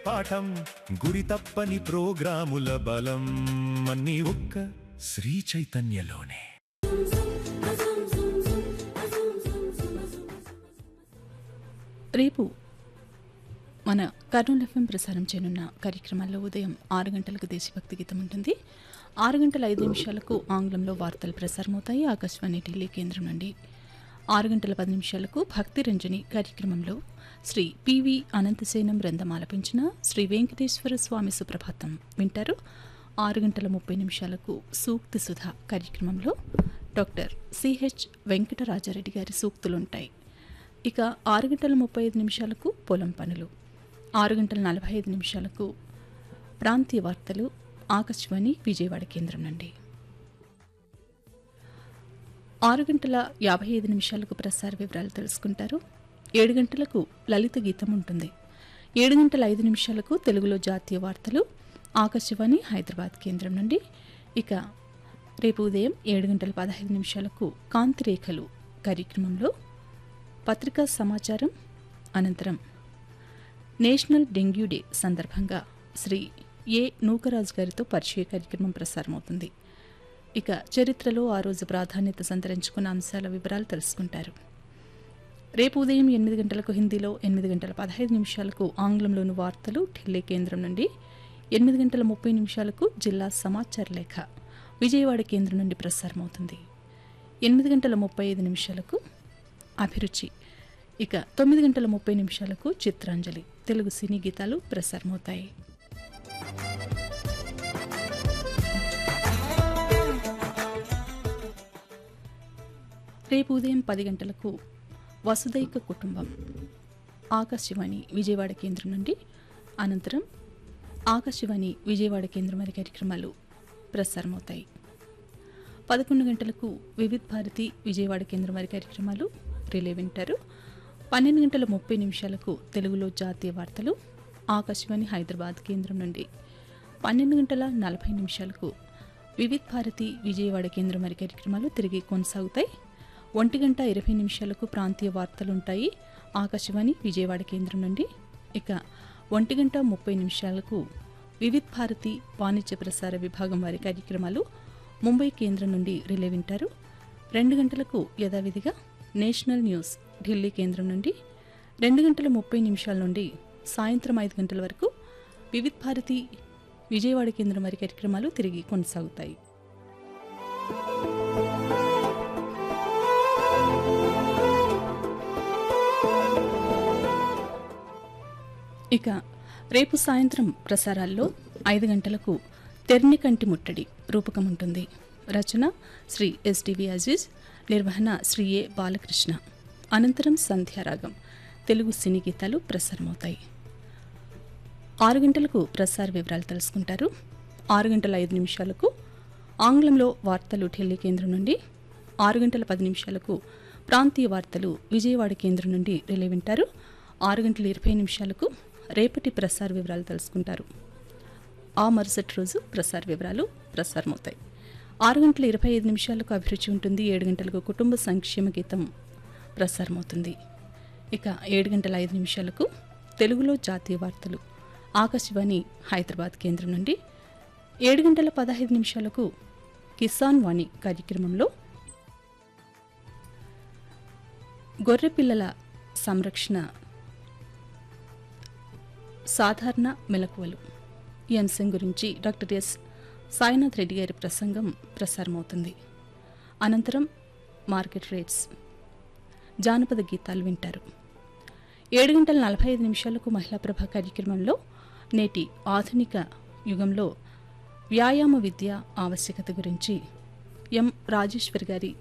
పాఠం గురి తప్పని ప్రోగ్రాముల బలం అన్ని ఒక్క శ్రీ చైతన్యలోనే రేపు మన కర్నూలు ఎఫ్ఎం ప్రసారం చేయనున్న కార్యక్రమాల్లో ఉదయం ఆరు గంటలకు దేశభక్తి గీతం ఉంటుంది ఆరు గంటల ఐదు నిమిషాలకు ఆంగ్లంలో వార్తలు ప్రసారమవుతాయి ఆకాశవాణి ఢిల్లీ కేంద్రం నుండి ఆరు గంటల పది నిమిషాలకు భక్తి రంజని కార్యక్రమంలో శ్రీ పివి అనంతసేనం బృందం ఆలపించిన శ్రీ వెంకటేశ్వర స్వామి సుప్రభాతం వింటారు ఆరు గంటల ముప్పై నిమిషాలకు సూక్తి సుధా కార్యక్రమంలో డాక్టర్ సిహెచ్ వెంకటరాజారెడ్డి గారి సూక్తులుంటాయి ఇక ఆరు గంటల ముప్పై ఐదు నిమిషాలకు పొలం పనులు ఆరు గంటల నలభై ఐదు నిమిషాలకు ప్రాంతీయ వార్తలు ఆకాశవాణి విజయవాడ కేంద్రం నుండి ఆరు గంటల యాభై ఐదు నిమిషాలకు ప్రసార వివరాలు తెలుసుకుంటారు ఏడు గంటలకు లలిత గీతం ఉంటుంది ఏడు గంటల ఐదు నిమిషాలకు తెలుగులో జాతీయ వార్తలు ఆకాశవాణి హైదరాబాద్ కేంద్రం నుండి ఇక రేపు ఉదయం ఏడు గంటల పదహైదు నిమిషాలకు కాంతి రేఖలు కార్యక్రమంలో పత్రికా సమాచారం అనంతరం నేషనల్ డెంగ్యూ డే సందర్భంగా శ్రీ ఏ నూకరాజు గారితో పరిచయ కార్యక్రమం ప్రసారమవుతుంది ఇక చరిత్రలో ఆ రోజు ప్రాధాన్యత సంతరించుకున్న అంశాల వివరాలు తెలుసుకుంటారు రేపు ఉదయం ఎనిమిది గంటలకు హిందీలో ఎనిమిది గంటల పదహైదు నిమిషాలకు ఆంగ్లంలోని వార్తలు ఢిల్లీ కేంద్రం నుండి ఎనిమిది గంటల ముప్పై నిమిషాలకు జిల్లా సమాచార లేఖ విజయవాడ కేంద్రం నుండి ప్రసారమవుతుంది ఎనిమిది గంటల ముప్పై ఐదు నిమిషాలకు అభిరుచి ఇక తొమ్మిది గంటల ముప్పై నిమిషాలకు చిత్రాంజలి తెలుగు సినీ గీతాలు ప్రసారమవుతాయి రేపు ఉదయం పది గంటలకు వసుదైక కుటుంబం ఆకాశవాణి విజయవాడ కేంద్రం నుండి అనంతరం ఆకాశవాణి విజయవాడ కేంద్రం వారి కార్యక్రమాలు ప్రసారమవుతాయి పదకొండు గంటలకు వివిధ్ భారతి విజయవాడ కేంద్రం వారి కార్యక్రమాలు రిలే వింటారు పన్నెండు గంటల ముప్పై నిమిషాలకు తెలుగులో జాతీయ వార్తలు ఆకాశవాణి హైదరాబాద్ కేంద్రం నుండి పన్నెండు గంటల నలభై నిమిషాలకు వివిధ్ భారతి విజయవాడ కేంద్రం వారి కార్యక్రమాలు తిరిగి కొనసాగుతాయి ఒంటి గంట ఇరవై నిమిషాలకు ప్రాంతీయ వార్తలు ఉంటాయి ఆకాశవాణి విజయవాడ కేంద్రం నుండి ఇక ఒంటి గంట ముప్పై నిమిషాలకు వివిధ్ భారతి వాణిజ్య ప్రసార విభాగం వారి కార్యక్రమాలు ముంబై కేంద్రం నుండి రిలే వింటారు రెండు గంటలకు యథావిధిగా నేషనల్ న్యూస్ ఢిల్లీ కేంద్రం నుండి రెండు గంటల ముప్పై నిమిషాల నుండి సాయంత్రం ఐదు గంటల వరకు వివిధ్ భారతి విజయవాడ కేంద్రం వారి కార్యక్రమాలు తిరిగి కొనసాగుతాయి ఇక రేపు సాయంత్రం ప్రసారాల్లో ఐదు గంటలకు తెర్నికంటి ముట్టడి రూపకం ఉంటుంది రచన శ్రీ ఎస్డివి అజీజ్ నిర్వహణ శ్రీ ఏ బాలకృష్ణ అనంతరం సంధ్యారాగం తెలుగు సినీ గీతాలు ప్రసారమవుతాయి ఆరు గంటలకు ప్రసార వివరాలు తెలుసుకుంటారు ఆరు గంటల ఐదు నిమిషాలకు ఆంగ్లంలో వార్తలు ఢిల్లీ కేంద్రం నుండి ఆరు గంటల పది నిమిషాలకు ప్రాంతీయ వార్తలు విజయవాడ కేంద్రం నుండి రిలే వింటారు ఆరు గంటల ఇరవై నిమిషాలకు రేపటి ప్రసార వివరాలు తెలుసుకుంటారు ఆ మరుసటి రోజు ప్రసార వివరాలు ప్రసారమవుతాయి ఆరు గంటల ఇరవై ఐదు నిమిషాలకు అభిరుచి ఉంటుంది ఏడు గంటలకు కుటుంబ సంక్షేమ గీతం ప్రసారమవుతుంది ఇక ఏడు గంటల ఐదు నిమిషాలకు తెలుగులో జాతీయ వార్తలు ఆకాశవాణి హైదరాబాద్ కేంద్రం నుండి ఏడు గంటల పదహైదు నిమిషాలకు కిసాన్ వాణి కార్యక్రమంలో గొర్రెపిల్లల సంరక్షణ సాధారణ మెలకువలు ఈ అంశం గురించి డాక్టర్ ఎస్ సాయినాథ్ రెడ్డి గారి ప్రసంగం ప్రసారమవుతుంది అనంతరం మార్కెట్ రేట్స్ జానపద గీతాలు వింటారు ఏడు గంటల నలభై ఐదు నిమిషాలకు మహిళా ప్రభ కార్యక్రమంలో నేటి ఆధునిక యుగంలో వ్యాయామ విద్య ఆవశ్యకత గురించి ఎం రాజేశ్వర్ గారి